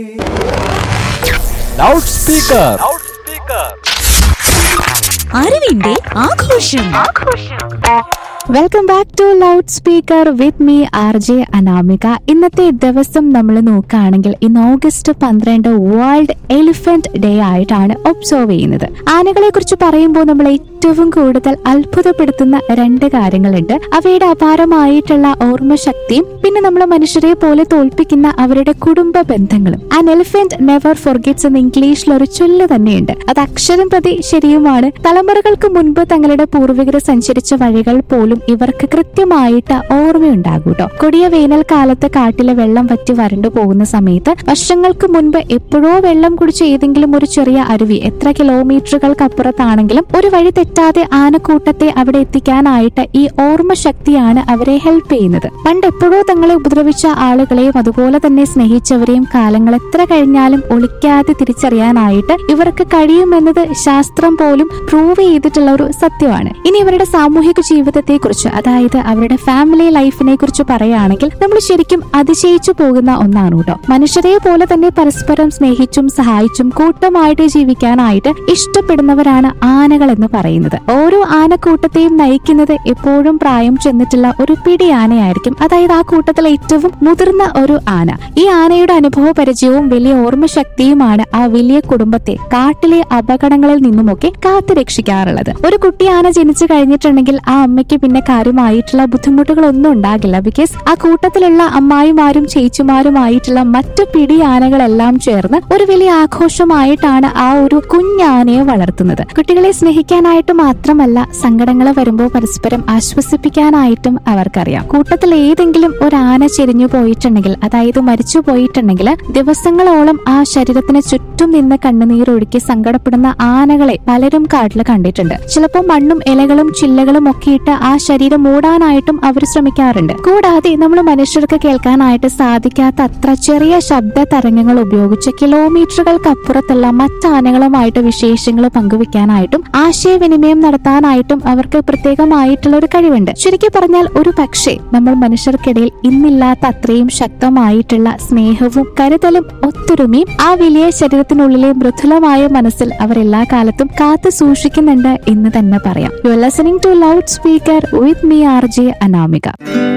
loud loudspeaker അറിവിന്റെ ആഘോഷം welcome back to loud speaker with me R J Anamika ഇന്നത്തെ ദിവസം നമ്മൾ നോക്കുകയാണെങ്കിൽ ഇന്ന് ഓഗസ്റ്റ് പന്ത്രണ്ട് വേൾഡ് എലിഫന്റ് ഡേ ആയിട്ടാണ് ഒബ്സർവ് ചെയ്യുന്നത് ആനകളെ കുറിച്ച് പറയുമ്പോൾ നമ്മൾ ഏറ്റവും കൂടുതൽ അത്ഭുതപ്പെടുത്തുന്ന രണ്ട് കാര്യങ്ങളുണ്ട് അവയുടെ അപാരമായിട്ടുള്ള ഓർമ്മശക്തിയും പിന്നെ നമ്മൾ മനുഷ്യരെ പോലെ തോൽപ്പിക്കുന്ന അവരുടെ കുടുംബ ബന്ധങ്ങളും ആൻ എലിഫന്റ് നെവർ ഫോർഗെറ്റ്സ് എന്ന് ഇംഗ്ലീഷിൽ ഒരു ചൊല്ല് തന്നെയുണ്ട് അത് അക്ഷരം പ്രതി ശരിയുമാണ് തലമുറകൾക്ക് മുൻപ് തങ്ങളുടെ പൂർവികർ സഞ്ചരിച്ച വഴികൾ പോലും ഇവർക്ക് കൃത്യമായിട്ട് ഓർമ്മയുണ്ടാകും കേട്ടോ കൊടിയ വേനൽക്കാലത്ത് കാട്ടിലെ വെള്ളം വറ്റി വരണ്ടു പോകുന്ന സമയത്ത് വർഷങ്ങൾക്ക് മുൻപ് എപ്പോഴോ വെള്ളം കുടിച്ച ഏതെങ്കിലും ഒരു ചെറിയ അരുവി എത്ര കിലോമീറ്ററുകൾക്ക് അപ്പുറത്താണെങ്കിലും ഒരു വഴി തെറ്റാതെ ആനക്കൂട്ടത്തെ അവിടെ എത്തിക്കാനായിട്ട് ഈ ഓർമ്മ ശക്തിയാണ് അവരെ ഹെൽപ്പ് ചെയ്യുന്നത് പണ്ട് എപ്പോഴോ തങ്ങളെ ഉപദ്രവിച്ച ആളുകളെയും അതുപോലെ തന്നെ സ്നേഹിച്ചവരെയും കാലങ്ങൾ എത്ര കഴിഞ്ഞാലും ഒളിക്കാതെ തിരിച്ചറിയാനായിട്ട് ഇവർക്ക് കഴിയുമെന്നത് ശാസ്ത്രം പോലും പ്രൂവ് ചെയ്തിട്ടുള്ള ഒരു സത്യമാണ് ഇനി ഇവരുടെ സാമൂഹിക ജീവിതത്തെ കുറിച്ച് അതായത് അവരുടെ ഫാമിലി ലൈഫിനെ കുറിച്ച് പറയുകയാണെങ്കിൽ നമ്മൾ ശരിക്കും അതിശയിച്ചു പോകുന്ന ഒന്നാണ് കേട്ടോ മനുഷ്യരെ പോലെ തന്നെ പരസ്പരം സ്നേഹിച്ചും സഹായിച്ചും കൂട്ടമായിട്ട് ജീവിക്കാനായിട്ട് ഇഷ്ടപ്പെടുന്നവരാണ് ആനകൾ എന്ന് പറയുന്നത് ഓരോ ആനക്കൂട്ടത്തെയും നയിക്കുന്നത് എപ്പോഴും പ്രായം ചെന്നിട്ടുള്ള ഒരു പിടി ആനയായിരിക്കും അതായത് ആ കൂട്ടത്തിലെ ഏറ്റവും മുതിർന്ന ഒരു ആന ഈ ആനയുടെ അനുഭവ പരിചയവും വലിയ ഓർമ്മശക്തിയുമാണ് ആ വലിയ കുടുംബത്തെ കാട്ടിലെ അപകടങ്ങളിൽ നിന്നുമൊക്കെ കാത്തു രക്ഷിക്കാറുള്ളത് ഒരു കുട്ടി ആന ജനിച്ചു കഴിഞ്ഞിട്ടുണ്ടെങ്കിൽ ആ അമ്മയ്ക്ക് പിന്നെ കാര്യമായിട്ടുള്ള ബുദ്ധിമുട്ടുകളൊന്നും ഉണ്ടാകില്ല ബിക്കോസ് ആ കൂട്ടത്തിലുള്ള അമ്മായിമാരും ചേച്ചിമാരുമായിട്ടുള്ള മറ്റു പിടി ആനകളെല്ലാം ചേർന്ന് ഒരു വലിയ ആഘോഷമായിട്ടാണ് ആ ഒരു കുഞ്ഞാനയെ വളർത്തുന്നത് കുട്ടികളെ സ്നേഹിക്കാനായിട്ട് മാത്രമല്ല സങ്കടങ്ങൾ വരുമ്പോൾ പരസ്പരം ആശ്വസിപ്പിക്കാനായിട്ടും അവർക്കറിയാം കൂട്ടത്തിൽ ഏതെങ്കിലും ഒരു ആന ചെരിഞ്ഞു പോയിട്ടുണ്ടെങ്കിൽ അതായത് മരിച്ചു പോയിട്ടുണ്ടെങ്കിൽ ദിവസങ്ങളോളം ആ ശരീരത്തിന് ചുറ്റും നിന്ന് കണ്ണുനീരൊഴുക്കി സങ്കടപ്പെടുന്ന ആനകളെ പലരും കാട്ടിൽ കണ്ടിട്ടുണ്ട് ചിലപ്പോൾ മണ്ണും ഇലകളും ചില്ലകളും ഒക്കെ ഇട്ട് ആ ശരീരം മൂടാനായിട്ടും അവർ ശ്രമിക്കാറുണ്ട് കൂടാതെ നമ്മൾ മനുഷ്യർക്ക് കേൾക്കാനായിട്ട് സാധിക്കാത്ത അത്ര ചെറിയ ശബ്ദ തരംഗങ്ങൾ ഉപയോഗിച്ച് കിലോമീറ്ററുകൾക്കപ്പുറത്തുള്ള മറ്റാനകളുമായിട്ട് വിശേഷങ്ങൾ പങ്കുവെക്കാനായിട്ടും ആശയവിനിമയം നടത്താനായിട്ടും അവർക്ക് പ്രത്യേകമായിട്ടുള്ള ഒരു കഴിവുണ്ട് ചുരുക്കി പറഞ്ഞാൽ ഒരു പക്ഷേ നമ്മൾ മനുഷ്യർക്കിടയിൽ ഇന്നില്ലാത്ത അത്രയും ശക്തമായിട്ടുള്ള സ്നേഹവും കരുതലും ഒത്തൊരുമയും ആ വലിയ ശരീരത്തിനുള്ളിലെ മൃദുലമായ മനസ്സിൽ അവർ എല്ലാ കാലത്തും കാത്തു സൂക്ഷിക്കുന്നുണ്ട് എന്ന് തന്നെ പറയാം you are listening to loud speaker with me R J Anamika